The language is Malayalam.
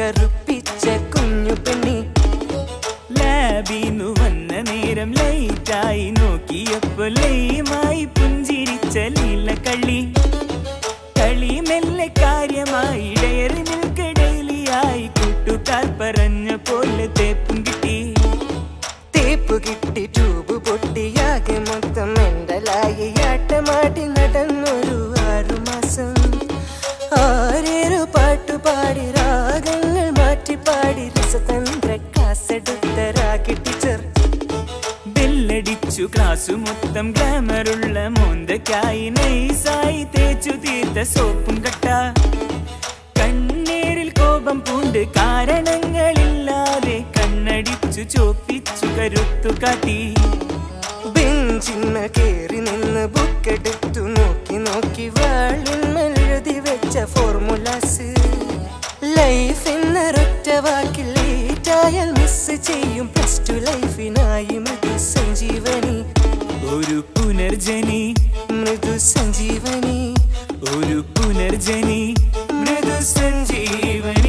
കറുപ്പിച്ച കുഞ്ഞു പെണ്ണി ലാബിന്നു വന്ന നേരം ലൈറ്റായി നോക്കിയപ്പോ ലൈമായി പുഞ്ചിരിച്ച ലീല കള്ളി കളി മെല്ലെ കാര്യമായി ഡയറി മിൽക്ക് ഡെയിലിയായി കൂട്ടുകാർ പറഞ്ഞ പോലെ തേപ്പും കിട്ടി തേപ്പ് കിട്ടി ട്യൂബ് പൊട്ടിയാകെ മൊത്തം മെണ്ടലായി ആട്ടമാടി നടന്നൊരു ആറുമാസം ആരേറു പാട്ടുപാടി രാഗങ്ങൾ മാറ്റി പാടി രസതന്ത്ര കാസെടുത്ത രാഗി ടീച്ചർ ബെല്ലടിച്ചു ക്ലാസ് മൊത്തം ഗ്ലാമറുള്ള മോന്തക്കായി നൈസായി തേച്ചു തീർത്ത സോപ്പും കട്ട കണ്ണീരിൽ കോപം പൂണ്ട് കാരണങ്ങളില്ലാതെ കണ്ണടിച്ചു ചോപ്പിച്ചു കരുത്തു കാട്ടി ബെഞ്ചിന്മ കേറി നിന്ന് ബുക്കെടുത്തു നോക്കി നോക്കി വാളിന്മേൽ എഴുതി വെച്ച ഫോർമുലാസ് ലൈഫ് എന്നൊരൊറ്റ വാക്കിൽ ലേറ്റായാൽ മിസ് ചെയ്യും പ്ലസ് ടു ലൈഫിനായി മൃദു സഞ്ജീവനി ഒരു പുനർജനി മൃദു സഞ്ജീവനി ഒരു പുനർജനി മൃദു സഞ്ജീവനി